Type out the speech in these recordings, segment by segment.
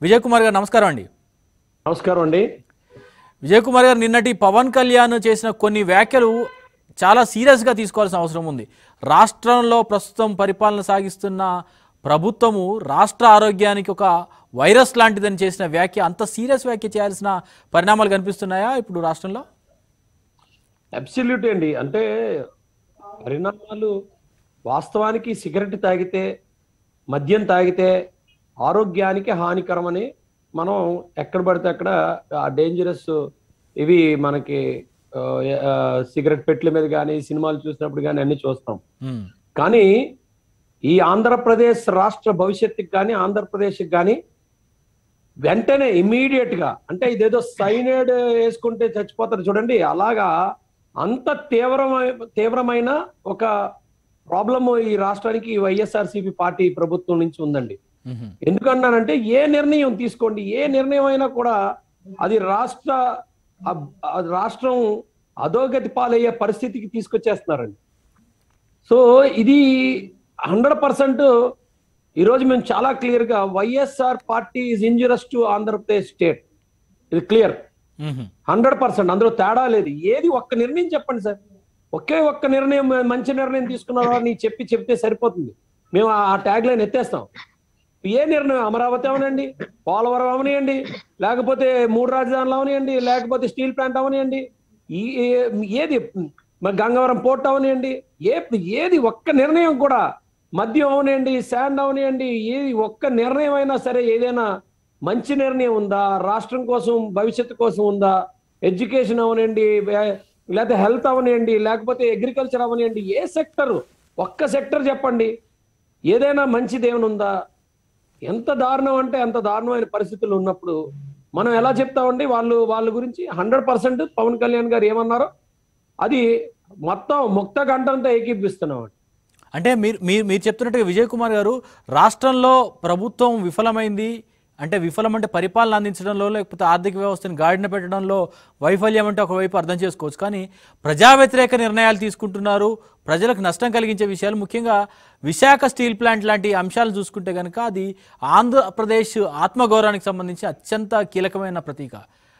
విజయ్ కుమార్ గారు నమస్కారం అండి నమస్కారం అండి విజయ్ కుమార్ గారు నిన్నటి పవన్ కళ్యాణ్ చేసిన కొన్ని వ్యాఖ్యలు చాలా సీరియస్గా తీసుకోవాల్సిన అవసరం ఉంది రాష్ట్రంలో ప్రస్తుతం పరిపాలన సాగిస్తున్న ప్రభుత్వము రాష్ట్ర ఆరోగ్యానికి ఒక వైరస్ లాంటిదని చేసిన వ్యాఖ్య అంత సీరియస్ వ్యాఖ్య చేయాల్సిన పరిణామాలు కనిపిస్తున్నాయా ఇప్పుడు రాష్ట్రంలో అబ్సల్యూట్ అండి అంటే పరిణామాలు వాస్తవానికి సిగరెట్ తాగితే మద్యం తాగితే ఆరోగ్యానికి హానికరమని మనం ఎక్కడ పడితే అక్కడ ఆ డేంజరస్ ఇవి మనకి ఆ, ఆ, సిగరెట్ పెట్ల మీద కానీ సినిమాలు చూసినప్పుడు కానీ అన్ని చూస్తాం ఉమ్, కానీ ఈ ఆంధ్రప్రదేశ్ రాష్ట్ర భవిష్యత్తుకి కానీ ఆంధ్రప్రదేశ్కి కానీ వెంటనే ఇమీడియట్ గా అంటే ఇదేదో సైనైడ్ వేసుకుంటే చచ్చిపోతారు చూడండి అలాగా అంత తీవ్రమై తీవ్రమైన ఒక ప్రాబ్లమ్ ఈ రాష్ట్రానికి ఈ వైఎస్ఆర్సీపీ పార్టీ ప్రభుత్వం నుంచి ఉందండి ఉహు, ఎందుకన్నానంటే ఏ నిర్ణయం తీసుకోండి ఏ నిర్ణయం అయినా కూడా అది రాష్ట్ర అబ్- ఆ రాష్ట్రం అధోగతి పాలయ్యే పరిస్థితికి తీసుకొచ్చేస్తున్నారండి సో ఇది హండ్రెడ్ పర్సెంట్ ఈరోజు మేము చాలా క్లియర్ గా YSR party is injurious to Andhra Pradesh state ఇది క్లియర్ ఉహు, హండ్రెడ్ పర్సెంట్ అందులో తేడా లేదు ఏది ఒక్క నిర్ణయం చెప్పండి సార్ ఒకే ఒక్క నిర్ణయం మంచి నిర్ణయం తీసుకున్నారో అని చెప్పి చెప్తే సరిపోతుంది మేము ఆ ట్యాగ్ లైన్ ఎత్తేస్తాం ఏ నిర్ణయం అమరావతి అవనండి పోలవరం అవనియండి లేకపోతే మూడు రాజధానులు అవనియండి లేకపోతే స్టీల్ ప్లాంట్ అవనియండి ఈ ఏ- ఏది మరి గంగవరం పోర్ట్ అవనియండి ఏ ఏది ఒక్క నిర్ణయం కూడా మద్యం అవనియండి శాండ్ అవనియండి ఏది ఒక్క నిర్ణయం అయినా సరే ఏదైనా మంచి నిర్ణయం ఉందా రాష్ట్రం కోసం భవిష్యత్తు కోసం ఉందా ఎడ్యుకేషన్ అవనియండి వే- లేకపోతే హెల్త్ అవనియండి లేకపోతే అగ్రికల్చర్ అవనియండి ఏ సెక్టర్ ఒక్క సెక్టర్ చెప్పండి ఏదైనా మంచిది ఏమైనా ఉందా ఎంత దారుణం అంటే అంత దారుణమైన పరిస్థితులు ఉన్నప్పుడు మనం ఎలా చెప్తామండి వాళ్ళు వాళ్ళ గురించి హండ్రెడ్ పర్సెంట్ పవన్ కళ్యాణ్ గారు ఏమన్నారో అది మొత్తం ముక్త గంటంతా ఏకీపిస్తున్నాం అంటే మీరు మీరు మీరు చెప్తున్నట్టుగా విజయ్ కుమార్ గారు రాష్ట్రంలో ప్రభుత్వం విఫలమైంది అంటే విఫలం అంటే పరిపాలన అందించడంలో లేకపోతే ఆర్థిక వ్యవస్థను గాడిన పెట్టడంలో వైఫల్యం అంటే ఒకవైపు అర్థం చేసుకోవచ్చు కానీ ప్రజా వ్యతిరేక నిర్ణయాలు తీసుకుంటున్నారు ప్రజలకు నష్టం కలిగించే విషయాలు ముఖ్యంగా విశాఖ స్టీల్ ప్లాంట్ లాంటి అంశాలు చూసుకుంటే కనుక అది ఆంధ్రప్రదేశ్ ఆత్మగౌరవానికి సంబంధించి అత్యంత కీలకమైన ప్రతీక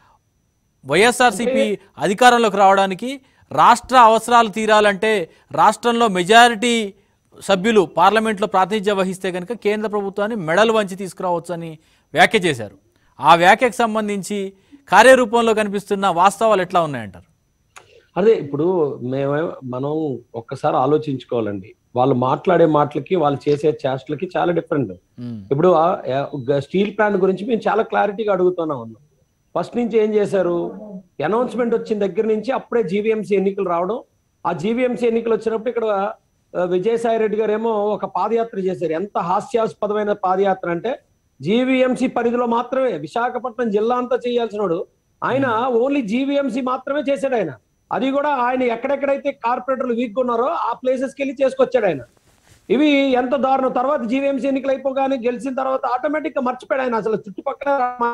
వైఎస్ఆర్సీపీ అధికారంలోకి రావడానికి రాష్ట్ర అవసరాలు తీరాలంటే రాష్ట్రంలో మెజారిటీ సభ్యులు పార్లమెంట్లో ప్రాతినిధ్యం వహిస్తే కనుక కేంద్ర ప్రభుత్వాన్ని మెడలు వంచి తీసుకురావచ్చు అని వ్యాఖ్య చేశారు ఆ వ్యాఖ్యకు సంబంధించి కార్యరూపంలో కనిపిస్తున్న వాస్తవాలు ఎట్లా ఉన్నాయంటారు అదే ఇప్పుడు మేము మనం ఒక్కసారి ఆలోచించుకోవాలండి వాళ్ళు మాట్లాడే మాటలకి వాళ్ళు చేసే చేష్టలకి చాలా డిఫరెంట్ ఉమ్, ఇప్పుడు స్టీల్ ప్లాంట్ గురించి మేము చాలా క్లారిటీగా అడుగుతున్నాం ఉన్నాం ఫస్ట్ నుంచి ఏం చేశారు అనౌన్స్మెంట్ వచ్చిన దగ్గర నుంచి అప్పుడే జీవీఎంసీ ఎన్నికలు రావడం ఆ జీవీఎంసీ ఎన్నికలు వచ్చినప్పుడు ఇక్కడ ఆ, విజయసాయి రెడ్డి గారు ఏమో ఒక పాదయాత్ర చేశారు ఎంత హాస్యాస్పదమైన పాదయాత్ర అంటే జీవీఎంసీ పరిధిలో మాత్రమే విశాఖపట్నం జిల్లా అంతా చేయాల్సిన వాడు ఆయన ఓన్లీ జీవీఎంసీ మాత్రమే చేశాడు ఆయన అది కూడా ఆయన ఎక్కడెక్కడైతే కార్పొరేటర్లు వీక్ ఉన్నారో ఆ ప్లేసెస్కి వెళ్ళి చేసుకొచ్చాడు ఆయన ఇవి ఎంత దారుణం తర్వాత జీవీఎంసీ ఎన్నికలు అయిపోగానే గెలిచిన తర్వాత ఆటోమేటిక్ గా మర్చిపోయాడు ఆయన అసలు చుట్టుపక్కల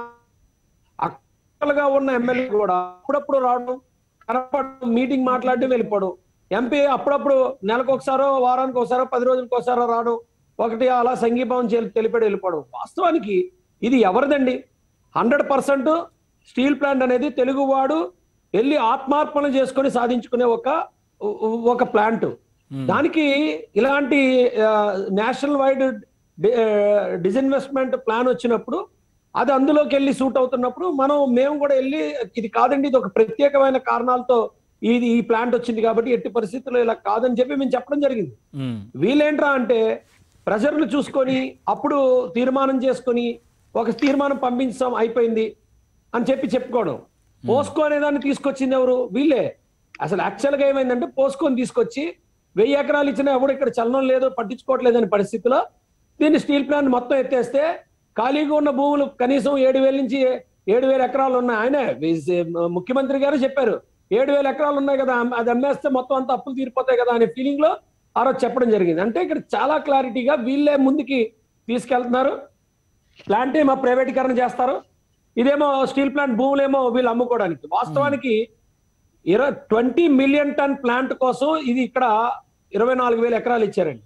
అక్కలుగా ఉన్న ఎమ్మెల్యే కూడా అప్పుడప్పుడు రావడం కనపడడం మీటింగ్ మాట్లాడడం వెళ్ళిపోవడం ఎంపీ అప్పుడప్పుడు నెలకు ఒకసారో వారానికి ఒకసారో పది రోజులకు ఒకసారో రావడం ఒకటి అలా సంఘీభావం చే- తెలిపాడు వెళ్ళిపోవడం వాస్తవానికి ఇది ఎవరిదండి హండ్రెడ్ పర్సెంట్ స్టీల్ ప్లాంట్ అనేది తెలుగువాడు వెళ్ళి ఆత్మార్పణ చేసుకొని సాధించుకునే ఒక ఒక ప్లాంట్ దానికి ఇలాంటి నేషనల్ వైడ్ డిజిన్వెస్ట్మెంట్ ప్లాన్ వచ్చినప్పుడు అది అందులోకి వెళ్ళి సూట్ అవుతున్నప్పుడు మనం మేము కూడా వెళ్ళి ఇది కాదండి ఇది ఒక ప్రత్యేకమైన కారణాలతో ఇది ఈ ప్లాంట్ వచ్చింది కాబట్టి ఎట్టి పరిస్థితుల్లో ఇలా కాదని చెప్పి మేము చెప్పడం జరిగింది ఉమ్, వీళ్ళేంట్రా అంటే ప్రెషర్లు చూసుకొని అప్పుడు తీర్మానం చేసుకొని ఒక తీర్మానం పంపించాం అయిపోయింది అని చెప్పి చెప్పుకోవడం పోస్కో అనే దాన్ని తీసుకొచ్చింది ఎవరు వీళ్ళే అసలు యాక్చువల్ గా ఏమైందంటే పోస్కోని తీసుకొచ్చి వెయ్యి ఎకరాలు ఇచ్చినా ఎవడు ఇక్కడ చలనం లేదు పట్టించుకోవట్లేదని పరిస్థితిలో దీన్ని స్టీల్ ప్లాంట్ మొత్తం ఎత్తేస్తే ఖాళీగా ఉన్న భూములు కనీసం ఏడు వేల నుంచి ఏడు వేల ఎకరాలు ఉన్నాయి ఆయనే వి- ముఖ్యమంత్రి గారు చెప్పారు ఏడు వేల ఎకరాలు ఉన్నాయి కదా అమ్- అది అమ్మేస్తే మొత్తం అంతా అప్పులు తీరిపోతాయి కదా అనే ఫీలింగ్ లో ఆ రోజు చెప్పడం జరిగింది అంటే ఇక్కడ చాలా క్లారిటీగా వీళ్ళే ముందుకి తీసుకెళ్తున్నారు ప్లాంట్ ఏమో ప్రైవేటీకరణ చేస్తారు ఇదేమో స్టీల్ ప్లాంట్ భూములేమో వీళ్ళు అమ్ముకోవడానికి వాస్తవానికి ఇరవై ట్వంటీ మిలియన్ టన్ ప్లాంట్ కోసం ఇది ఇక్కడ ఇరవై నాలుగు వేల ఎకరాలు ఇచ్చారండి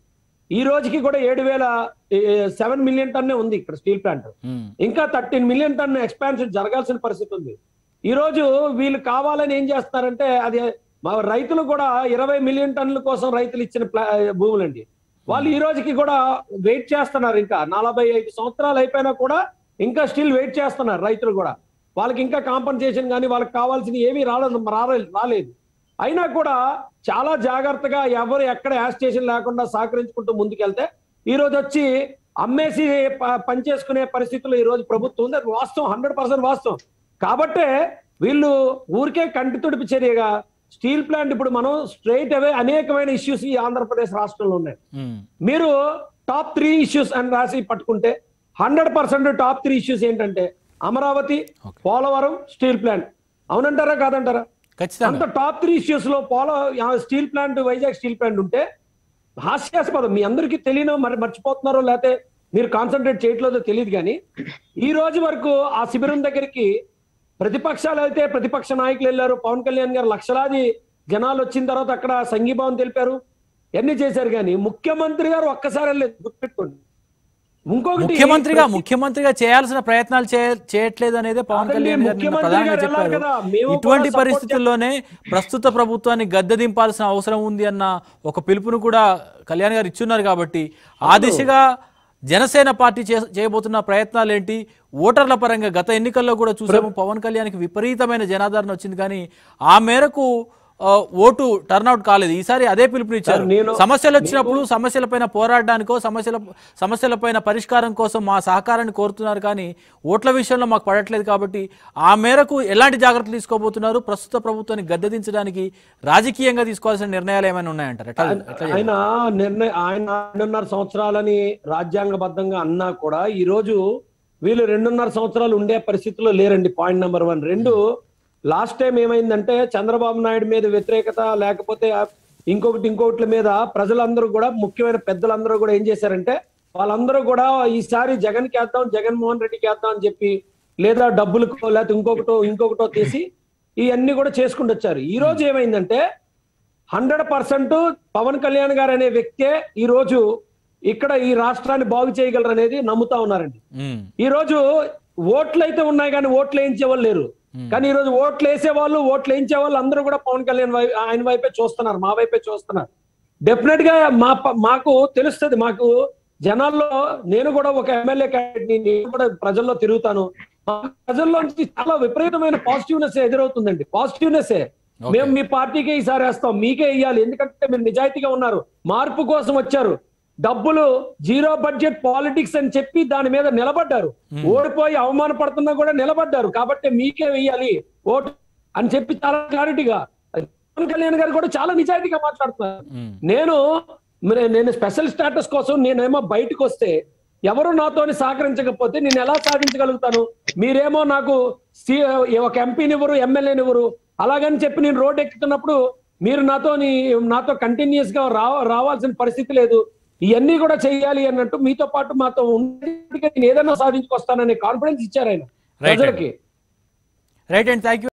ఈ రోజుకి కూడా ఏడు వేల సెవెన్ మిలియన్ టన్నే ఉంది ఇక్కడ స్టీల్ ప్లాంట్ ఉమ్, ఇంకా థర్టీన్ మిలియన్ టన్ ఎక్స్పాన్షన్ జరగాల్సిన పరిస్థితి ఉంది ఈ రోజు వీళ్ళు కావాలని ఏం చేస్తున్నారంటే అది మా రైతులు కూడా ఇరవై మిలియన్ టన్నుల కోసం రైతులు ఇచ్చిన ప్లా- భూములండి వాళ్ళు ఈ రోజుకి కూడా వెయిట్ చేస్తున్నారు ఇంకా నలభై ఐదు సంవత్సరాలు అయిపోయినా కూడా ఇంకా స్టిల్ వెయిట్ చేస్తున్నారు రైతులు కూడా వాళ్ళకి ఇంకా కాంపన్సేషన్ కానీ వాళ్ళకి కావాల్సిన ఏమీ రాలేదు రాలేదు రాలేదు అయినా కూడా చాలా జాగ్రత్తగా ఎవరు ఎక్కడ యాస్టేషన్ లేకుండా సహకరించుకుంటూ ముందుకెళ్తే ఈ రోజు వచ్చి అమ్మేసి ప- పనిచేసుకునే పరిస్థితుల్లో ఈ రోజు ప్రభుత్వం ఉంది అది వాస్తవం హండ్రెడ్ పర్సెంట్ వాస్తవం కాబట్టే వీళ్ళు ఊరికే కంటి తుడిపి చర్యగా స్టీల్ ప్లాంట్ ఇప్పుడు మనం స్ట్రైట్ అవే అనేకమైన ఇష్యూస్ ఈ ఆంధ్రప్రదేశ్ రాష్ట్రంలో ఉన్నాయి ఉమ్, మీరు టాప్ త్రీ ఇష్యూస్ అని రాసి పట్టుకుంటే hundred percent top three issues ఏంటంటే Amaravati Okay. Polavaram steel plant అవునంటారా కాదంటారా ఖచ్చితంగా అంత టాప్ త్రీ ఇష్యూస్ లో పోల steel plant Vizag steel plant ఉంటే హాస్యాస్పదం మీ అందరికీ తెలియనో మరి మర్చిపోతున్నారో లేకపోతే మీరు కాన్సన్ట్రేట్ చేయట్లేదో తెలియదు కానీ ఈ రోజు వరకు ఆ శిబిరం దగ్గరికి ప్రతిపక్షాలు అయితే ప్రతిపక్ష నాయకులు వెళ్ళారు పవన్ కళ్యాణ్ గారు లక్షలాది జనాలు వచ్చిన తర్వాత అక్కడ సంఘీభావం తెలిపారు ఎన్ని చేశారు కానీ ముఖ్యమంత్రి గారు ఒక్కసారి వెళ్ళలేదు గుర్తుపెట్టుకోండి ఇంకొకటి ముఖ్యమంత్రిగా ప్రతి- ముఖ్యమంత్రిగా చేయాల్సిన ప్రయత్నాలు చే- చేయట్లేదు అనేది పవన్ కాదండి, కళ్యాణ్ గారు నిన్న ముఖ్యమంత్రి ప్రధానంగా గారు వెళ్ళాలి చెప్పారు కదా, మేము కూడా ఇటువంటి support పరిస్థితుల్లోనే ప్రస్తుత ప్రభుత్వాన్ని గద్దె దింపాల్సిన అవసరం ఉంది అన్న ఒక పిలుపును కూడా కళ్యాణ్ గారు ఇచ్చున్నారు కాబట్టి ఆ దిశగా జనసేన పార్టీ చే- చేయబోతున్న ప్రయత్నాలు ఏంటి ఓటర్ల పరంగా గత ఎన్నికల్లో కూడా చూసాము పవన్ కళ్యాణ్కి విపరీతమైన జనాదరణ వచ్చింది కానీ ఆ మేరకు ఆ, ఓటు టర్న్అవుట్ కాలేదు ఈసారి అదే పిలుపునిచ్చారు సార్, నేను- సమస్యలు వచ్చినప్పుడు సమస్యలపైన పోరాడడానికో సమస్యల సమస్యలపైన పరిష్కారం కోసం మా సహకారాన్ని కోరుతున్నారు కానీ ఓట్ల విషయంలో మాకు పడట్లేదు కాబట్టి ఆ మేరకు ఎలాంటి జాగ్రత్తలు తీసుకోబోతున్నారు ప్రస్తుత ప్రభుత్వాన్ని గద్దెదించడానికి రాజకీయంగా తీసుకోవాల్సిన నిర్ణయాలు ఏమైనా ఉన్నాయంటారు ఎట్లా ఎట్లా చేయాలి? ఆయన నిర్ణయ ఆయన రెండున్నర సంవత్సరాలని రాజ్యాంగబద్ధంగా అన్నా కూడా ఈ రోజు వీళ్ళు రెండున్నర సంవత్సరాలు ఉండే పరిస్థితిలో లేరండి పాయింట్ నెంబర్ వన్ రెండు లాస్ట్ టైం ఏమైందంటే చంద్రబాబు నాయుడు మీద వ్యతిరేకత లేకపోతే ఆ ఇంకొకటి ఇంకొకటి మీద ప్రజలందరూ కూడా ముఖ్యమైన పెద్దలందరూ కూడా ఏం చేశారంటే వాళ్ళందరూ కూడా ఈసారి జగన్ వేద్దాం జగన్మోహన్ రెడ్డికి వేద్దాం అని చెప్పి లేదా డబ్బులకో లేకపోతే ఇంకొకటో ఇంకొకటో తీసి ఇవన్నీ కూడా చేసుకుంటూ వచ్చారు ఈ రోజు ఏమైందంటే హండ్రెడ్ పర్సెంట్ పవన్ కళ్యాణ్ గారు అనే వ్యక్తే ఈ రోజు ఇక్కడ ఈ రాష్ట్రాన్ని బాగు చేయగలరు అనేది నమ్ముతా ఉన్నారండి ఉమ్, ఈ రోజు ఓట్లు అయితే ఉన్నాయి కానీ ఓట్లు వేయించే వాళ్ళు లేరు కానీ ఈ రోజు ఓట్లు వేసే వాళ్ళు ఓట్లు వేయించే వాళ్ళు అందరూ కూడా పవన్ కళ్యాణ్ వై ఆయన వైపే చూస్తున్నారు మా వైపే చూస్తున్నారు డెఫినెట్ గా మా ప- మాకు తెలుస్తుంది మాకు జనాల్లో నేను కూడా ఒక ఎమ్మెల్యే క్యాండిడేట్ నేను కూడా ప్రజల్లో తిరుగుతాను మా ప్రజల్లో నుంచి చాలా విపరీతమైన పాజిటివ్నెస్ ఎదురవుతుందండి పాజిటివ్నెస్ మేము మీ పార్టీకే ఈసారి వేస్తాం మీకే ఇయ్యాలి ఎందుకంటే మీరు నిజాయితీగా ఉన్నారు మార్పు కోసం వచ్చారు డబ్బులు జీరో బడ్జెట్ పాలిటిక్స్ అని చెప్పి దాని మీద నిలబడ్డారు ఓడిపోయి అవమానపడుతున్నా కూడా నిలబడ్డారు కాబట్టి మీకే వెయ్యాలి ఓటు అని చెప్పి చాలా క్లారిటీగా పవన్ కళ్యాణ్ గారు కూడా చాలా నిజాయితీగా మాట్లాడుతున్నారు ఉమ్, నేను మరి నేను స్పెషల్ స్టాటస్ కోసం నేనేమో బయటకు వస్తే ఎవరు నాతోని సహకరించకపోతే నేను ఎలా సాధించగలుగుతాను మీరేమో నాకు సి- ఒక ఎంపీనివ్వరు ఎమ్మెల్యేనివ్వరు అలాగని చెప్పి నేను రోడ్ ఎక్కుతున్నప్పుడు మీరు నాతోని నాతో కంటిన్యూస్ గా రా రావాల్సిన పరిస్థితి లేదు ఇవన్నీ కూడా చేయాలి అన్నట్టు మీతో పాటు మాతో ఉండి నేను ఏదైనా సాధించుకొస్తాననే కాన్ఫిడెన్స్ ఇచ్చారు ఆయన Right. ప్రజలకి రైట్ అండ్ థ్యాంక్ యూ